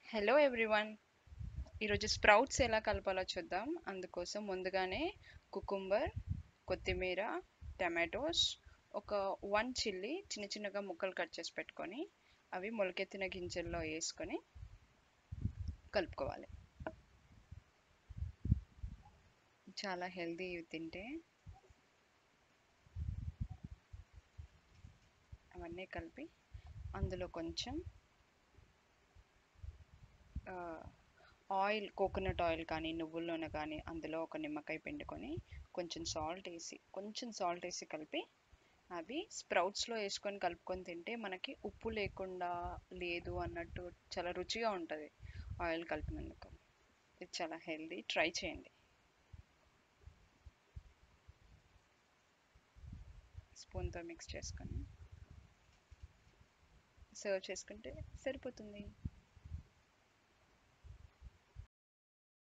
hello everyone ఈరోజు sprouts ఎలా కలపాలో చూద్దాం అందుకోసం ముందుగానే కుకుంబర్ కొత్తిమీర టమాటోస్ ఒక వన్ చిల్లీ చిన్న చిన్నగా ముక్కలు కట్ చేసి పెట్టుకొని అవి మొలకెత్తిన గింజల్లో వేసుకొని కలుపుకోవాలి చాలా హెల్దీ ఇవి తింటే అవన్నీ కలిపి అందులో కొంచెం ఆయిల్ కోకోనట్ ఆయిల్ కానీ నువ్వుల నూనె కానీ అందులో ఒక నిమ్మకాయ పిండుకొని కొంచెం సాల్ట్ వేసి కొంచెం సాల్ట్ వేసి కలిపి అవి స్ప్రౌట్స్లో వేసుకొని కలుపుకొని తింటే మనకి ఉప్పు లేకుండా లేదు అన్నట్టు చాలా రుచిగా ఉంటుంది ఆయిల్ కలిపినందుకు ఇది చాలా హెల్దీ ట్రై చేయండి స్పూన్తో మిక్స్ చేసుకొని సర్వ్ చేసుకుంటే సరిపోతుంది